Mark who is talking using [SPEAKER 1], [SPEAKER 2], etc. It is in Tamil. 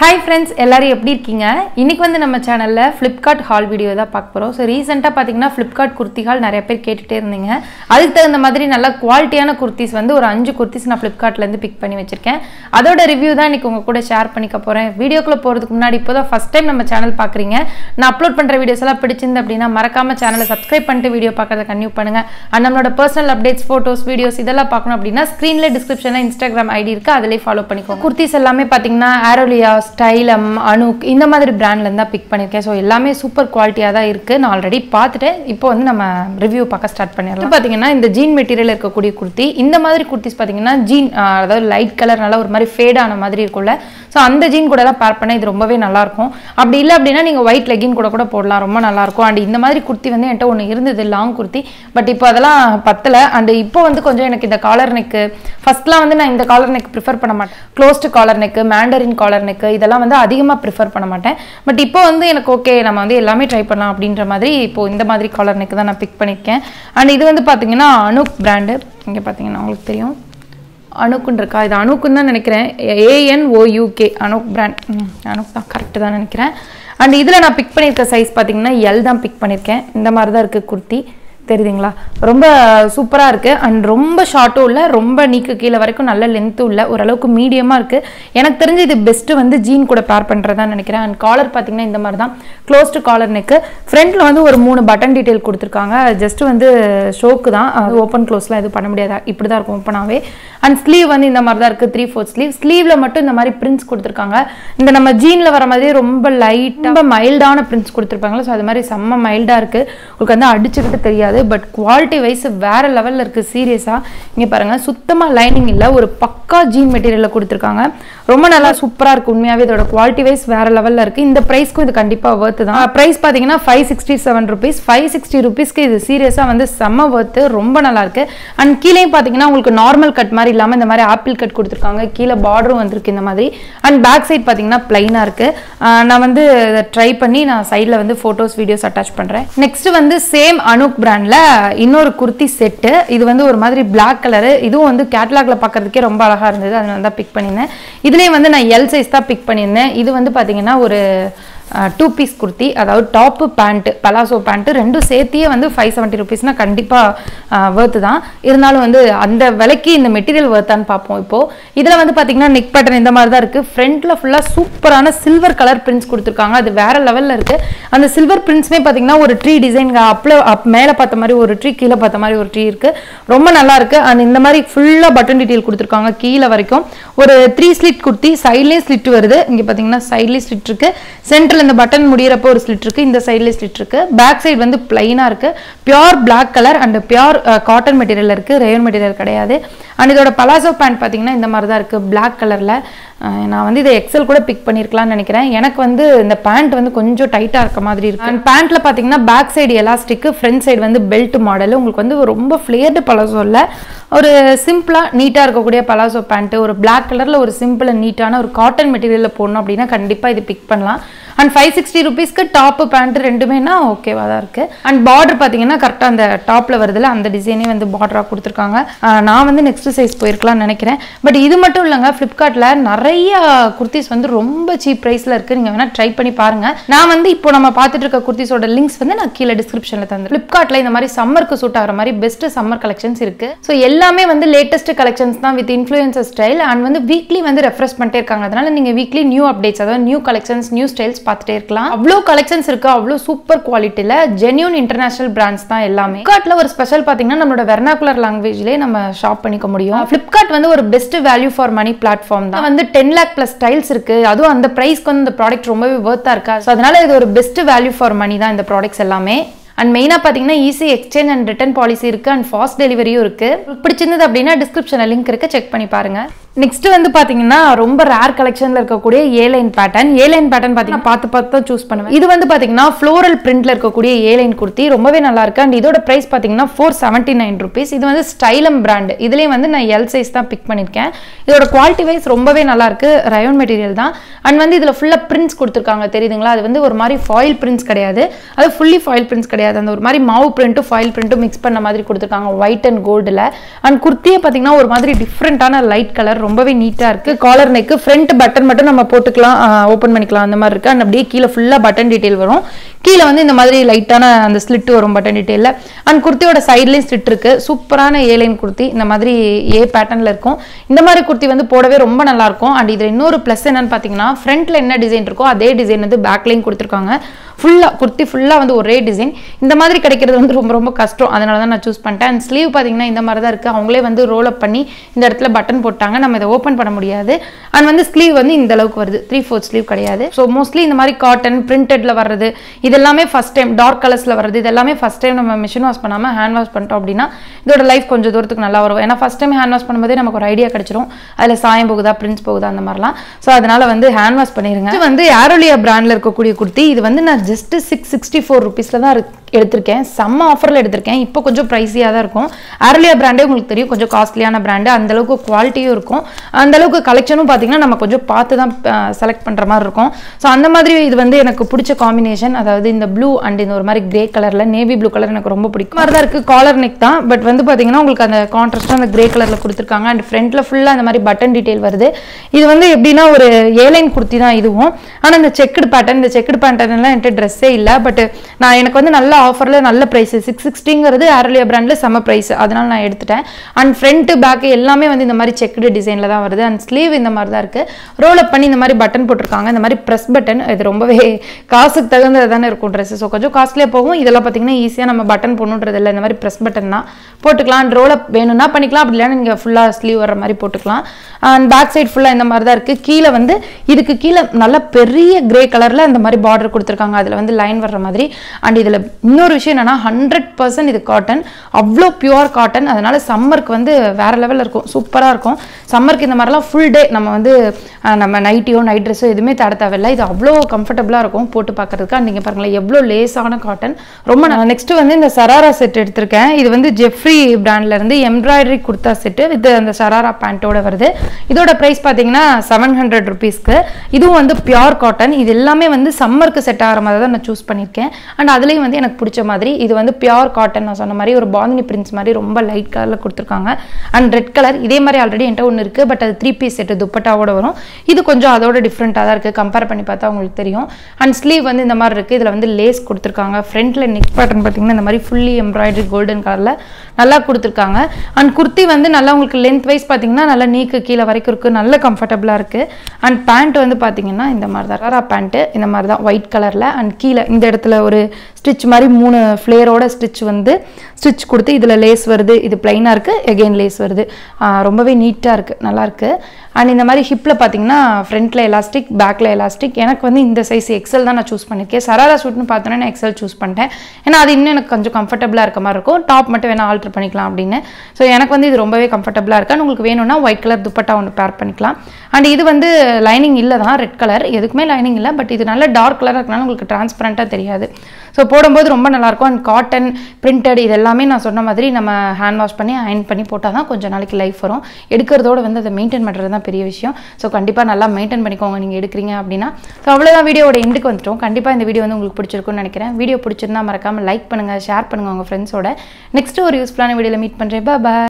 [SPEAKER 1] ஹாய் ஃப்ரெண்ட்ஸ் எல்லாரும் எப்படி இருக்கீங்க இன்னைக்கு வந்து நம்ம சேனலில் ஃப்ளிப்கார்ட் ஹால் வீடியோ தான் பார்க்க போகிறோம் ஸோ ரீசெண்டாக பார்த்தீங்கன்னா ஃப்ளிப்கார்ட் குர்த்திகள் நிறைய பேர் கேட்டுகிட்டே இருந்தீங்க அதுக்கு தகுந்த மாதிரி நல்ல குவாலிட்டியான குர்த்திஸ் வந்து ஒரு அஞ்சு குர்த்திஸ் நான் ஃப்ளிப்கார்ட்லேருந்து பிக் பண்ணி வச்சிருக்கேன் அதோட ரிவ்யூ தான் இன்னைக்கு உங்கள் கூட ஷேர் பண்ணிக்க போகிறேன் வீடியோக்குள்ளே போகிறதுக்கு முன்னாடி இப்போ தான் ஃபஸ்ட் டைம் நம்ம சேனல் பார்க்குறீங்க நான் அப்லோட் பண்ணுற வீடியோஸ் எல்லாம் பிடிச்சிருந்து அப்படின்னா மறக்காம சேனலை சப்ஸ்கிரைப் பண்ணிட்டு வீடியோ பார்க்கறத கன்டினியூ பண்ணுங்கள் அண்ட் நம்மளோட பர்சனல் அப்டேட்ஸ் ஃபோட்டோஸ் வீடியோஸ் இதெல்லாம் பார்க்கணும் அப்படின்னா ஸ்க்ரீனில் டிஸ்கிரிப்ஷனில் இன்ஸ்டாகிராம் ஐடி இருக்குது அதிலே ஃபாலோ பண்ணிக்கோங்க குர்த்திஸ் எல்லாமே பார்த்தீங்கன்னா ஆரோலியா ஸ்டைலம் அனுக் இந்த மாதிரி பிராண்ட்லேருந்து தான் பிக் பண்ணியிருக்கேன் ஸோ எல்லாமே சூப்பர் குவாலிட்டியாக தான் இருக்குது நான் ஆல்ரெடி பார்த்துட்டேன் இப்போ வந்து நம்ம ரிவ்யூ பார்க்க ஸ்டார்ட் பண்ணிடலாம் பார்த்தீங்கன்னா இந்த ஜீன் மெட்டீரியல் இருக்கக்கூடிய குர்த்தி இந்த மாதிரி குர்த்திஸ் பார்த்தீங்கன்னா ஜீன் அதாவது லைட் கலர் நல்லா ஒரு மாதிரி ஃபேட் ஆன மாதிரி இருக்கும்ல ஸோ அந்த ஜீன் கூட தான் பேர் பண்ண இது ரொம்பவே நல்லாயிருக்கும் அப்படி இல்லை அப்படின்னா நீங்கள் ஒயிட் லெகின் கூட கூட போடலாம் ரொம்ப நல்லாயிருக்கும் அண்ட் இந்த மாதிரி குர்த்தி வந்து என்கிட்ட ஒன்று இருந்தது லாங் குர்த்தி பட் இப்போ அதெல்லாம் பத்தலை அண்ட் இப்போ வந்து கொஞ்சம் எனக்கு இந்த காலர் நெக்கு ஃபர்ஸ்ட்லாம் வந்து நான் இந்த காலர் நெக் ப்ரிஃபர் பண்ண மாட்டேன் closed collar neck mandarin collar neck இதெல்லாம் வந்து அதிகமாக ப்ரிஃபர் பண்ண மாட்டேன் பட் இப்போ வந்து எனக்கு ஓகே நம்ம வந்து எல்லாமே ட்ரை பண்ணலாம் அப்படின்ற மாதிரி இப்போ இந்த மாதிரி காலர் நெக்கு தான் நான் பிக் பண்ணியிருக்கேன் அண்ட் இது வந்து பார்த்தீங்கன்னா அனுக் பிராண்டு இங்கே பார்த்தீங்கன்னா உங்களுக்கு தெரியும் அணுக்குன்னு இருக்கா இது அணுக்குன்னு தான் நினைக்கிறேன் ஏஎன்ஓயூகே அனுக் பிராண்ட் அனுக் தான் கரெக்டு தான் நினைக்கிறேன் அண்ட் இதில் நான் பிக் பண்ணியிருக்க சைஸ் பார்த்தீங்கன்னா எல் தான் பிக் பண்ணியிருக்கேன் இந்த மாதிரி தான் இருக்குது குர்த்தி தெரியுதுங்களா ரொம்ப சூப்பராக இருக்குது அண்ட் ரொம்ப ஷார்ட்டும் இல்லை ரொம்ப நீக்கு கீழே வரைக்கும் நல்ல லென்த்தும் இல்லை ஓரளவுக்கு மீடியமாக இருக்குது எனக்கு தெரிஞ்சு இது பெஸ்ட்டு வந்து ஜீன் கூட பேர் பண்ணுறதா நினைக்கிறேன் அண்ட் காலர் பார்த்தீங்கன்னா இந்த மாதிரி தான் க்ளோஸ்டு காலர் நெக்கு ஃப்ரண்ட்டில் வந்து ஒரு மூணு பட்டன் டீட்டெயில் கொடுத்துருக்காங்க ஜஸ்ட் வந்து ஷோக்கு தான் அது ஓப்பன் க்ளோஸ்லாம் எதுவும் பண்ண முடியாது இப்படி தான் இருக்கும் ஓப்பனாகவே அண்ட் ஸ்லீவ் வந்து இந்த மாதிரி தான் இருக்குது த்ரீ ஃபோர்த் ஸ்லீவ் ஸ்லீவில் மட்டும் இந்த மாதிரி பிரிண்ட்ஸ் கொடுத்துருக்காங்க இந்த நம்ம ஜீனில் வர மாதிரி ரொம்ப லைட்டாக ரொம்ப மைல்டான பிரிண்ட்ஸ் கொடுத்துருப்பாங்களா ஸோ அது மாதிரி செம்ம மைல்டாக இருக்குது உங்களுக்கு வந்து அடிச்சுக்கிட்டு தெரியாது பட் குவாலிட்டி வைஸ் வேற லெவலில் இருக்குது சீரியஸாக இங்கே பாருங்கள் சுத்தமாக லைனிங் இல்லை ஒரு பக்கா ஜீன் மெட்டீரியலில் கொடுத்துருக்காங்க ரொம்ப நல்லா சூப்பராக இருக்குது உண்மையாகவே இதோட குவாலிட்டி வைஸ் வேற லெவலில் இருக்குது இந்த ப்ரைஸ்க்கும் இது கண்டிப்பாக ஒர்த்து தான் ப்ரைஸ் பார்த்தீங்கன்னா five sixty seven rupees five sixty ருபீஸ்க்கு இது சீரியஸாக வந்து செம்ம ஒர்த்து ரொம்ப நல்லா இருக்கு அண்ட் கீழேயும் பார்த்தீங்கன்னா உங்களுக்கு நார்மல் கட் மாதிரி இல்லாமல் இந்த மாதிரி ஆப்பிள் கட் கொடுத்துருக்காங்க கீழே பார்டரும் வந்திருக்கு இந்த மாதிரி அண்ட் பேக் சைட் பார்த்தீங்கன்னா பிளைனாக இருக்குது நான் வந்து இதை ட்ரை பண்ணி நான் சைடில் வந்து ஃபோட்டோஸ் வீடியோஸ் அட்டாச் பண்ணுறேன் நெக்ஸ்ட் வந்து சேம் அனுக் பிராண்டில் இன்னொரு குர்த்தி செட்டு இது வந்து ஒரு மாதிரி பிளாக் கலரு இதுவும் வந்து கேட்லாக்ல பார்க்கறதுக்கே ரொம்ப அழகாக இருந்தது அதனால தான் பிக் பண்ணியிருந்தேன் இதுலேயே வந்து நான் எல் சைஸ் தான் பிக் பண்ணியிருந்தேன் இது வந்து பார்த்தீங்கன்னா ஒரு டூ பீஸ் குர்த்தி அதாவது டாப்பு பேண்ட்டு பலாசோ பேண்ட்டு ரெண்டும் சேர்த்தியே வந்து ஃபைவ் செவன்ட்டி ருபீஸ்னால் கண்டிப்பாக வேர்த்து தான் இருந்தாலும் வந்து அந்த விலைக்கு இந்த மெட்டீரியல் வேர்த்தான்னு பார்ப்போம் இப்போது இதில் வந்து பார்த்தீங்கன்னா நெக் பேட்டர்ன் இந்த மாதிரி தான் இருக்குது ஃப்ரண்ட்டில் ஃபுல்லாக சூப்பரான சில்வர் கலர் பிரிண்ட்ஸ் கொடுத்துருக்காங்க அது வேறு லெவலில் இருக்குது அந்த சில்வர் பிரிண்ட்ஸுமே பார்த்தீங்கன்னா ஒரு ட்ரீ டிசைன் அப்பில் அப் மேலே பார்த்த மாதிரி ஒரு ட்ரீ கீழே பார்த்த மாதிரி ஒரு ட்ரீ இருக்குது ரொம்ப நல்லா இருக்குது அண்ட் இந்த மாதிரி ஃபுல்லாக பட்டன் டீட்டெயில் கொடுத்துருக்காங்க கீழே வரைக்கும் ஒரு த்ரீ ஸ்லிட் குர்த்தி சைட்லேயே ஸ்லிட் வருது இங்கே பார்த்தீங்கன்னா சைட்லேயே ஸ்லிட் இருக்குது சென்டரில் இந்த பட்டன் முடியிறப்போ ஒரு ஸ்லிட் இருக்குது இந்த சைட்லேயே ஸ்லிட் இருக்குது பேக் சைடு வந்து பிளைனாக இருக்குது pure black colour and pure cotton material இருக்குது ரேயன் மெட்டீரியல் கிடையாது அண்ட் இதோட பலாசோ பேண்ட் பார்த்தீங்கன்னா இந்த மாதிரி தான் இருக்குது பிளாக் கலரில் நான் வந்து இதை எக்ஸல் கூட பிக் பண்ணியிருக்கலாம்னு நினைக்கிறேன் எனக்கு வந்து இந்த பேண்ட் வந்து கொஞ்சம் டைட்டாக இருக்க மாதிரி இருக்கு அண்ட் பேண்ட்டில் பார்த்தீங்கன்னா back side elastic front side வந்து பெல்ட் மாடல் உங்களுக்கு வந்து ரொம்ப ஃப்ளேர்டு பலாசோ இல்லை ஒரு சிம்பிளாக நீட்டாக இருக்கக்கூடிய பலாசோ பேண்ட்டு ஒரு பிளாக் கலரில் ஒரு சிம்பிள் அண்ட் நீட்டான ஒரு காட்டன் மெட்டீரியலில் போடணும் அப்படின்னா கண்டிப்பாக இது பிக் பண்ணலாம் அண்ட் ஃபைவ் சிக்ஸ்டி ருபீஸ்க்கு டாப்பு பேண்ட் ரெண்டுமேனா ஓகேவா தான் இருக்குது அண்ட் பார்டர் பார்த்தீங்கன்னா கரெக்டாக அந்த டாப்பில் வருதுல அந்த டிசைனே வந்து பார்டராக கொடுத்துருக்காங்க நான் வந்து நெக்ஸ்ட் சைஸ் போயிருக்கலாம்னு நினைக்கிறேன் பட் இது மட்டும் இல்லைங்க ஃப்ளிப்கார்ட்டில் நிறைய குர்த்திஸ் வந்து ரொம்ப சீப் ப்ரைஸில் இருக்குது நீங்கள் வேணால் ட்ரை பண்ணி பாருங்கள் நான் வந்து இப்போ நம்ம பார்த்துட்டு இருக்க குர்த்திஸோட லிங்க்ஸ் வந்து நான் கீழே டிஸ்கிரிப்ஷனில் தந்து ஃப்ளிப்கார்ட்டில் இந்த மாதிரி சம்மருக்கு சூட் ஆகிற மாதிரி பெஸ்ட் சம்மர் கலெக்ஷன்ஸ் இருக்குது ஸோ எல்லாமே வந்து லேட்டஸ்ட் கலெக்ஷன்ஸ் தான் வித் இன்ஃப்ளூயன்சர் ஸ்டைல் அண்ட் வந்து வீக்லி வந்து ரெஃப்ரெஷ் பண்ணிட்டே இருக்காங்க அதனால நீங்கள் வீக்லி நியூ அப்டேட்ஸ் அதாவது நியூ கலெக்ஷன்ஸ் நியூ ஸ்டைல்ஸ் பார்த்துட்டே இருக்கலாம் அவ்வளோ கலெக்ஷன்ஸ் இருக்கு அவ்வளோ சூப்பர் குவாலிட்டியில் ஜென்யூன் இன்டர்நேஷனல் பிராண்ட்ஸ் தான் எல்லாமே ஃப்ளிப்கார்ட்டில் ஒரு ஸ்பெஷல் பார்த்தீங்கன்னா நம்மளோட வெர்னாகுலர் லாங்குவேஜ்லேயே நம்ம ஷாப் பண்ணிக்க முடியும் ஃப்ளிப்கார்ட் வந்து ஒரு best value for money platform தான் வந்து டென் லேக் ப்ளஸ் ஸ்டைல்ஸ் இருக்கு அதுவும் அந்த ப்ரைஸ்க்கு வந்து இந்த ப்ராடக்ட் ரொம்பவே ஒர்த்தாக இருக்கா ஸோ அதனால இது ஒரு பெஸ்ட் வேல்யூ ஃபார் மணி தான் இந்த ப்ராடக்ட்ஸ் எல்லாமே அண்ட் மெயினாக பார்த்தீங்கன்னா easy exchange and return policy இருக்குது அண்ட் ஃபாஸ்ட் டெலிவரியும் இருக்குது பிடிச்சிருந்தது அப்படின்னா டிஸ்கிரிப்ஷனில் லிங்க் இருக்குது செக் பண்ணி பாருங்கள் நெக்ஸ்ட் வந்து பார்த்தீங்கன்னா ரொம்ப ரேர் கலெக்ஷனில் இருக்கக்கூடிய A line pattern A line pattern பார்த்தீங்கன்னா பார்த்து பார்த்து தான் சூஸ் பண்ணுவேன் இது வந்து பார்த்தீங்கன்னா ஃப்ளோரல் பிரிண்ட்ல இருக்கக்கூடிய ஏ லைன் குர்த்தி ரொம்பவே நல்லா இருக்கு அண்ட் இதோட ப்ரைஸ் பார்த்தீங்கன்னா ஃபோர் செவன்ட்டி நைன் ருபீஸ் இது வந்து ஸ்டைலம் பிராண்ட் இதுலேயும் வந்து நான் எல் சைஸ் தான் பிக் பண்ணியிருக்கேன் இதோட குவாலிட்டி வைஸ் ரொம்பவே நல்லா இருக்கு ரயோன் மெட்டீரியல் தான் அண்ட் வந்து இதில் ஃபுல்லாக பிரிண்ட்ஸ் கொடுத்துருக்காங்க தெரியுதுங்களா அது வந்து ஒரு மாதிரி ஃபாயில் பிரிண்ட்ஸ் கிடையாது அது ஃபுல்லி ஃபாயில் பிரிண்ட்ஸ் கிடையாது கிடையாது அந்த ஒரு மாதிரி மாவு பிரிண்ட்டும் ஃபாயில் பிரிண்ட்டும் மிக்ஸ் பண்ண மாதிரி கொடுத்துருக்காங்க ஒயிட் அண்ட் கோல்டில் அண்ட் குர்த்தியே பார்த்தீங்கன்னா ஒரு மாதிரி டிஃப்ரெண்ட்டான லைட் கலர் ரொம்பவே நீட்டாக இருக்குது காலர் நெக்கு ஃப்ரண்ட் பட்டன் மட்டும் நம்ம போட்டுக்கலாம் ஓப்பன் பண்ணிக்கலாம் அந்த மாதிரி இருக்குது அண்ட் அப்படியே கீழே ஃபுல்லாக பட்டன் டீட்டெயில் வரும் கீழே வந்து இந்த மாதிரி லைட்டான அந்த ஸ்லிட் வரும் பட்டன் டீட்டெயிலில் அண்ட் குர்த்தியோட சைட்லேயும் ஸ்லிட் இருக்குது சூப்பரான ஏ லைன் குர்த்தி இந்த மாதிரி ஏ பேட்டர்னில் இருக்கும் இந்த மாதிரி குர்த்தி வந்து போடவே ரொம்ப நல்லா இருக்கும் அண்ட் இதில் இன்னொரு ப்ளஸ் என்னன்னு பார்த்தீங்கன்னா ஃப்ரண்ட்டில் என்ன டிசைன் இருக்கோ அதே டிசைன் வந்து பேக்லையும் கொடுத்துருக்காங்க ஃபுல்லாக குர்த்தி ஃபுல்லாக வந்து ஒரே டிசைன் இந்த மாதிரி கிடைக்கிறது வந்து ரொம்ப ரொம்ப கஷ்டம் அதனால தான் நான் சூஸ் பண்ணிட்டேன் அண்ட் ஸ்லீவ் பார்த்தீங்கன்னா இந்த மாதிரி தான் இருக்குது அவங்களே வந்து ரோல் அப் பண்ணி இந்த இடத்துல பட்டன் போட்டாங்க நம்ம இதை ஓப்பன் பண்ண முடியாது அண்ட் வந்து ஸ்லீவ் வந்து இந்த அளவுக்கு வருது த்ரீ ஃபோர்த் ஸ்லீவ் கிடையாது ஸோ மோஸ்ட்லி இந்த மாதிரி காட்டன் பிரிண்டட்ல வர்றது இதெல்லாமே ஃபஸ்ட் டைம் டார்க் கலர்ஸில் வர்றது இதெல்லாமே ஃபஸ்ட் டைம் நம்ம மிஷின் வாஷ் பண்ணாமல் ஹேண்ட் வாஷ் பண்ணிட்டோம் அப்படின்னா இதோட லைஃப் கொஞ்சம் தூரத்துக்கு நல்லா வரும் ஏன்னா ஃபஸ்ட் டைம் ஹேண்ட் வாஷ் பண்ணும்போதே நமக்கு ஒரு ஐடியா கிடைச்சிரும் அதில் சாயம் போகுதா பிரிண்ட்ஸ் போகுதா அந்த மாதிரிலாம் ஸோ அதனால வந்து ஹேண்ட் வாஷ் பண்ணிடுங்க இது வந்து ஏரோலியா பிராண்டில் இருக்கக்கூடிய குர்த்தி இது வந்து நான் ஜஸ்ட் சிக்ஸ் சிக்ஸ்டி ஃபோர் ருபீஸில் தான் இருக்கு எடுத்திருக்கேன் செம்ம ஆஃபரில் எடுத்திருக்கேன் இப்போ கொஞ்சம் ப்ரைஸியாக தான் இருக்கும் ஆர்லியா பிராண்டே உங்களுக்கு தெரியும் கொஞ்சம் காஸ்ட்லியான பிராண்டு அந்தளவுக்கு குவாலிட்டியும் இருக்கும் அந்தளவுக்கு கலெக்ஷனும் பார்த்தீங்கன்னா நம்ம கொஞ்சம் பார்த்து தான் செலக்ட் பண்ணுற மாதிரி இருக்கும் ஸோ அந்த மாதிரி இது வந்து எனக்கு பிடிச்ச காம்பினேஷன் அதாவது இந்த ப்ளூ அண்ட் இந்த ஒரு மாதிரி கிரே கலரில் நேவி ப்ளூ கலர் எனக்கு ரொம்ப பிடிக்கும் மாதிரி தான் இருக்குது காலர் நெக் தான் பட் வந்து பார்த்தீங்கன்னா உங்களுக்கு அந்த கான்ட்ராஸ்டாக அந்த கிரே கலரில் கொடுத்துருக்காங்க அண்ட் ஃப்ரண்ட்டில் ஃபுல்லாக அந்த மாதிரி பட்டன் டீட்டெயில் வருது இது வந்து எப்படின்னா ஒரு ஏலைன் குர்த்தி தான் இதுவும் ஆனால் இந்த செக்குடு பேட்டர்ன் இந்த செக்குடு பேட்டர்ன்லாம் என்கிட்ட ட்ரெஸ்ஸே இல்லை பட் நான் எனக்கு வந்து நல்ல ஆஃபரில் நல்ல ப்ரைஸ் சிக்ஸ் சிக்ஸ்டிங்கிறது ஆரலியா பிராண்டில் செம்ம ப்ரைஸ் அதனால நான் எடுத்துட்டேன் அண்ட் ஃப்ரண்ட்டு பேக்கு எல்லாமே வந்து இந்த மாதிரி செக்குடு டிசைனில் தான் வருது அண்ட் ஸ்லீவ் இந்த மாதிரி தான் இருக்குது ரோல் அப் பண்ணி இந்த மாதிரி பட்டன் போட்டிருக்காங்க இந்த மாதிரி ப்ரெஸ் பட்டன் இது ரொம்பவே காசுக்கு தகுந்தது தானே இருக்கும் ட்ரெஸ் ஸோ கொஞ்சம் காஸ்ட்லியாக போகும் இதெல்லாம் பார்த்தீங்கன்னா ஈஸியாக நம்ம பட்டன் போடணுன்றது இல்லை இந்த மாதிரி ப்ரெஸ் பட்டன் தான் போட்டுக்கலாம் அண்ட் ரோல் அப் வேணும்னா பண்ணிக்கலாம் அப்படி இல்லைன்னா நீங்கள் ஃபுல்லாக ஸ்லீவ் வர மாதிரி போட்டுக்கலாம் அண்ட் பேக் சைடு ஃபுல்லாக இந்த மாதிரி தான் இருக்குது கீழே வந்து இதுக்கு கீழே நல்ல பெரிய கிரே கலரில் இந்த மாதிரி பார்டர் கொடுத்துருக்காங்க அதில் வந்து லைன் வர்ற மாதிரி அண்ட் இதில் இன்னொரு விஷயம் என்னன்னா ஹண்ட்ரட் பர்சன்ட் இது காட்டன் அவ்வளோ பியூர் காட்டன் அதனால சம்மருக்கு வந்து வேற லெவலில் இருக்கும் சூப்பராக இருக்கும் சம்மருக்கு இந்த மாதிரிலாம் ஃபுல் டே நம்ம வந்து அஹ், நம்ம நைட்டியோ நைட் ட்ரெஸ்ஸோ எதுவுமே தட தேவையில்லை இது அவ்வளோ கம்ஃபர்டபுளாக இருக்கும் போட்டு பார்க்கறதுக்கு அண்ட் நீங்கள் பாருங்களேன் எவ்வளோ லேஸான காட்டன் ரொம்ப நெக்ஸ்ட் வந்து இந்த சராரா செட் எடுத்திருக்கேன் இது வந்து ஜெஃப்ரி பிராண்ட்ல இருந்து எம்ப்ராய்டரி குர்த்தா செட்டு வித் அந்த சராரா பேண்ட்டோட வருது இதோட ப்ரைஸ் பார்த்தீங்கன்னா செவன் ஹண்ட்ரட் ருபீஸ்க்கு இதுவும் வந்து பியூர் காட்டன் இது எல்லாமே வந்து சம்மருக்கு செட் ஆகிற மாதிரி தான் நான் சூஸ் பண்ணியிருக்கேன் அண்ட் அதுலேயும் வந்து எனக்கு பிடிச்ச மாதிரி இது வந்து பியூர் காட்டன் நான் சொன்ன மாதிரி ஒரு பாந்தினி பிரிண்ட்ஸ் மாதிரி ரொம்ப லைட் கலரில் கொடுத்துருக்காங்க அண்ட் ரெட் கலர் இதே மாதிரி ஆல்ரெடி என்கிட்ட ஒன்று இருக்குது பட் அது த்ரீ பீஸ் செட்டு துப்பட்டாவோட வரும் இது கொஞ்சம் அதோட டிஃப்ரெண்ட்டாக தான் இருக்குது கம்பேர் பண்ணி பார்த்தா உங்களுக்கு தெரியும் அண்ட் ஸ்லீவ் வந்து இந்த மாதிரி இருக்குது இதில் வந்து லேஸ் கொடுத்துருக்காங்க ஃப்ரண்ட்டில் நெக் பேட்டர்ன் பார்த்தீங்கன்னா இந்த மாதிரி ஃபுல்லி எம்ப்ராய்டரி கோல்டன் கலரில் நல்லா கொடுத்துருக்காங்க அண்ட் குர்த்தி வந்து நல்லா உங்களுக்கு லென்த் வைஸ் பார்த்தீங்கன்னா நல்லா நீக்கு கீழே வரைக்கும் இருக்குது நல்ல கம்ஃபர்டபுளாக இருக்குது அண்ட் பேண்ட் வந்து பார்த்தீங்கன்னா இந்த மாதிரி தான் ரரா பேண்ட்டு இந்த மாதிரி தான் ஒயிட் கலரில் அண்ட் கீழே இந்த இடத்துல ஒரு ஸ்டிச் மாதிரி மூணு ஃப்ளேரோட ஸ்டிச் வந்து ஸ்டிச் கொடுத்து இதில் லேஸ் வருது இது பிளைனாக இருக்குது எகெயின் லேஸ் வருது ஆஹ் ரொம்பவே நீட்டாக இருக்குது நல்லாயிருக்கு அண்ட் இந்த மாதிரி ஹிப்பில் பார்த்தீங்கன்னா ஃப்ரண்ட்டில் எலாஸ்டிக் பேக்கில் எலாஸ்டிக் எனக்கு வந்து இந்த சைஸ் எக்ஸல் தான் நான் சூஸ் பண்ணியிருக்கேன் சராரா சூட்னு பார்த்தோன்னா நான் எக்ஸல் சூஸ் பண்ணிட்டேன் ஏன்னா அது இன்னும் எனக்கு கொஞ்சம் கம்ஃபர்டபுளாக இருக்க மாதிரி இருக்கும் டாப் மட்டும் வேணால் ஆல்ட்ரு பண்ணிக்கலாம் அப்படின்னு ஸோ எனக்கு வந்து இது ரொம்பவே கம்ஃபர்டபுளாக இருக்கு And உங்களுக்கு வேணும்னா ஒயிட் கலர் துப்பட்டா ஒன்று பேர் பண்ணிக்கலாம் அண்ட் இது வந்து லைனிங் இல்லை தான் ரெட் கலர் எதுக்குமே லைனிங் இல்லை பட் இது நல்ல டார்க் கலராக இருக்கனால உங்களுக்கு டிரான்ஸ்பரண்ட்டாக தெரியாது ஸோ போடும்போது ரொம்ப நல்லாயிருக்கும் அண்ட் காட்டன் பிரிண்டட் இது எல்லாமே நான் சொன்ன மாதிரி நம்ம ஹேண்ட் வாஷ் பண்ணி அயன் பண்ணி போட்டால் தான் கொஞ்சம் நாளைக்கு லைஃப் வரும் எடுக்கிறதோட வந்து அதை மெயின்டைன் பண்ணுறது தான் பெரிய விஷயம் ஸோ கண்டிப்பாக நல்லா மெயின்டைன் பண்ணிக்கோங்க நீங்கள் எடுக்கிறீங்க அப்படின்னா ஸோ அவ்வளோதான் வீடியோட எண்டுக்கு வந்துட்டோம் கண்டிப்பாக இந்த வீடியோ வந்து உங்களுக்கு பிடிச்சிருக்கும்னு நினைக்கிறேன் வீடியோ பிடிச்சிருந்தா மறக்காமல் லைக் பண்ணுங்கள் ஷேர் பண்ணுங்கள் உங்கள் ஃப்ரெண்ட்ஸோட நெக்ஸ்ட் ஒரு யூஸ்ஃபுல்லான வீடியோவில் மீட் பண்ணுறேன் பா